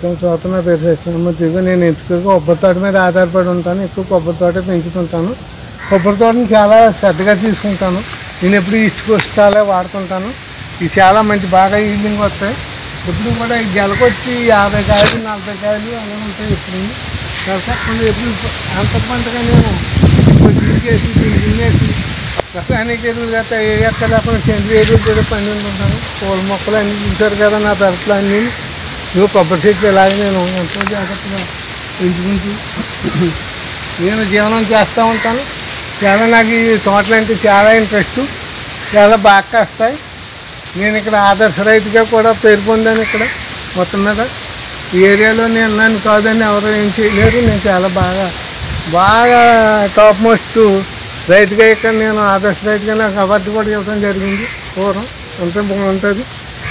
పక్కన చోట నా పేరు సత్యనారాయణ తిరిగి నేను ఎక్కువ కొబ్బరి తోట మీద ఆధారపడి ఉంటాను ఎక్కువ కొబ్బరి తోట పెంచుతుంటాను కొబ్బరి తోటని చాలా శ్రద్ధగా తీసుకుంటాను నేను ఎప్పుడు ఈస్ట్ కోస్ట్ చాలా వాడుతుంటాను ఇవి చాలా మంచి బాగా ఈల్డింగ్ వస్తాయి ఎప్పుడు కూడా ఈ గెలకొచ్చి యాభై కాయలు నలభై కాయలు అలా ఉంటాయి ఎప్పుడు దర్శకుండా ఎప్పుడు అంత పంటగా నేను చేసి తినేసి రసాయనిక ఎరువులు గట్రా ఏ ఎక్కడ లేకుండా సేంద్రియ ఎరువులు కూడా పండించుకుంటాను పూల మొక్కలు అన్ని చూశారు కదా నా పెరట్లో అన్ని నువ్వు కొబ్బరి చెట్లు ఇలాగే నేను ఎంతో జాగ్రత్తగా పెంచుకుంటూ నేను జీవనం చేస్తూ ఉంటాను చాలా నాకు ఈ తోటలు అంటే చాలా ఇంట్రెస్ట్ చాలా బాగా కాస్తాయి నేను ఇక్కడ ఆదర్శ రైతుగా కూడా పేరు పొందాను ఇక్కడ మొత్తం మీద ఈ ఏరియాలో నేను నన్ను కాదని ఎవరు ఏం చేయలేరు నేను చాలా బాగా బాగా టాప్ మోస్ట్ రైతుగా ఇక్కడ నేను ఆదర్శ రైతుగా నాకు అవార్డు కూడా ఇవ్వడం జరిగింది పూర్వం అంతా బాగుంటుంది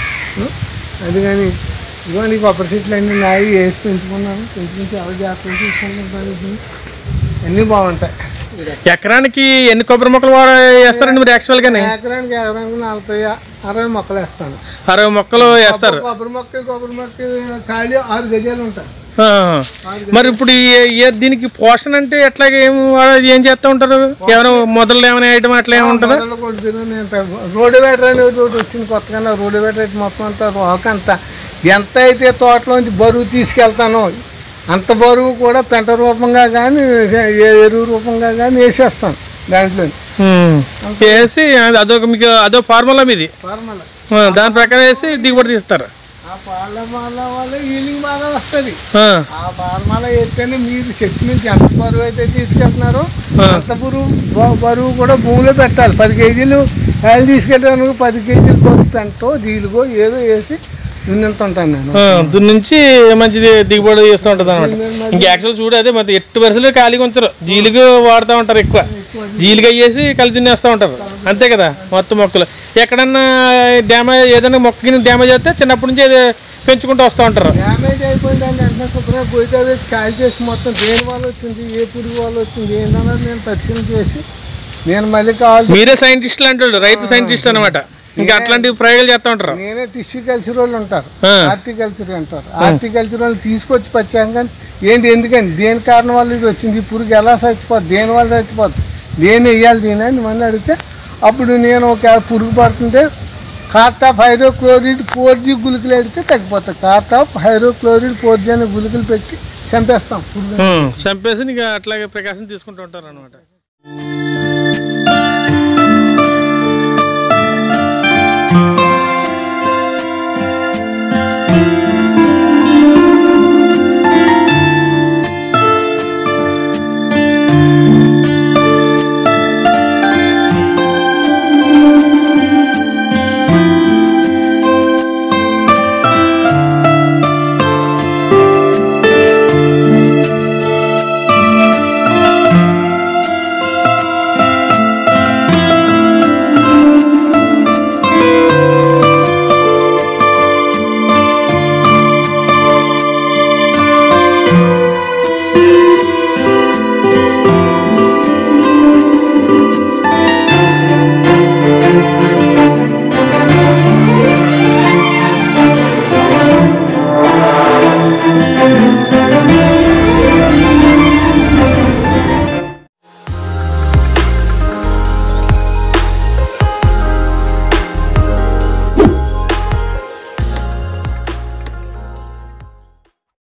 అది కానీ ఇదిగోండి ఈ కొబ్బరి చెట్లు అన్నీ నాయి వేసి పెంచుకున్నాను పెంచుకుని చాలా జాగ్రత్తగా చూసుకుంటున్నాను అన్నీ బాగుంటాయి ఎకరానికి ఎన్ని కొబ్బరి మొక్కలు వా- వేస్తారండి మీరు యాక్చువల్గానే ఎకరానికి ఎకరానికి నలభై అరవై మొక్కలు వేస్తాను అరవై మొక్కలు వేస్తారు కొబ్బరి మొక్క కొబ్బరి మొక్క ఖాళీ ఆరు గజాలు ఉంటాయి ఆ. మరి ఇప్పుడు ఈ- ఈ- దీనికి పోషణ అంటే ఎట్లాగే ఏం వా- ఏం చేస్తూ ఉంటారు ఏమైనా మొదలు ఏమైనా వేయటం అట్లా ఏమి ఉంటుందా మొదలు కొడుతున్నాను నేను పెద్ద- రోడ్డు వేటర్ అనేది ఒకటి వచ్చింది కొత్తగా రోడ్డు వేటర్ మొత్తం అంతా రోక అంతా ఎంత అయితే తోటలోంచి బరువు తీసుకెళ్తానో అంత బరువు కూడా పెంట రూపంగా కానీ ఏ ఎరువు రూపంగా కానీ వేసేస్తాను దాంట్లో ఉమ్. వేసి అది- అదొక మీకు అదో ఫార్ములా మీది ఫార్మల్ ఆ, దాని ప్రకారం వేసి దిగుబడి తీస్తారు ఆ ఫార్మాల వల్ల హీలింగ్ బాగా వస్తుంది ఆ. ఆ ఫార్మాల వేస్తేనే మీరు చెట్టు నుంచి ఎంత బరువు అయితే తీసుకెళ్తున్నారో అంత బరువు బ- బరువు కూడా భూమిలో పెట్టాలి పది కేజీలు కాయలు తీసుకెళ్ళడానికి పది కేజీలు బరువు పెంటో జీలుగో ఏదో వేసి నిన్నంతుంటాను నేను ఆ, దీని నుంచి మంచిది దిగుబడి చేస్తూ ఉంటుంది అనమాట ఇంక యాక్చువల్ చూడు అదే మరి ఎట్టు వరుసలు ఖాళీగా ఉంచరు జీలుగు వాడుతూ ఉంటారు ఎక్కువ జీలుగు అయ్యేసి కలిసి తినేస్తూ ఉంటారు అంతే కదా మొత్తం మొక్కలు ఎక్కడన్నా డ్యామేజ్ ఏదైనా మొక్కకి డ్యామేజ్ అయితే చిన్నప్పటి నుంచి అది పెంచుకుంటూ వస్తూ ఉంటారు డ్యామేజ్ అయిపోయిందండి అంటే శుభ్రంగా గొయ్యితో వేసి కాల్ చేసి మొత్తం దేని వల్ల వచ్చింది ఏ పురుగు వల్ల వచ్చింది ఏంటన్నది నేను పరిశీలన చేసి నేను మళ్ళీ కావాలి మీరే సైంటిస్టులు అంటాడు రైతు సైంటిస్ట్ అనమాట ఇంకా అట్లాంటి ప్రయోగాలు చేస్తూ ఉంటారు నేనే టిష్యూ కల్చర్ వాళ్ళు ఉంటారు ఆ. హార్టికల్చర్ అంటారు హార్టికల్చర్ వాళ్ళు తీసుకొచ్చి పచ్చాక ఏంటి ఎందుకని దేని కారణం వల్ల ఇది వచ్చింది ఈ పురుగు ఎలా చచ్చిపోద్ది దేని వల్ల చచ్చిపోద్ది దేని వేయాలి దీని అని మళ్ళీ అడిగితే అప్పుడు నేను ఒక పురుగు పడుతుంటే కార్టాప్ హైడ్రోక్లోరిడ్ ఫోర్ జీ గుళికలు అడిగితే తగ్గిపోతాయి కార్టాప్ హైడ్రోక్లోరిడ్ ఫోర్ జీ అనే గుళికలు పెట్టి చంపేస్తాం పురుగు ఉం. చంపేసి ఇంకా అట్లాగే ప్రికాషన్ తీసుకుంటూ ఉంటారు అనమాట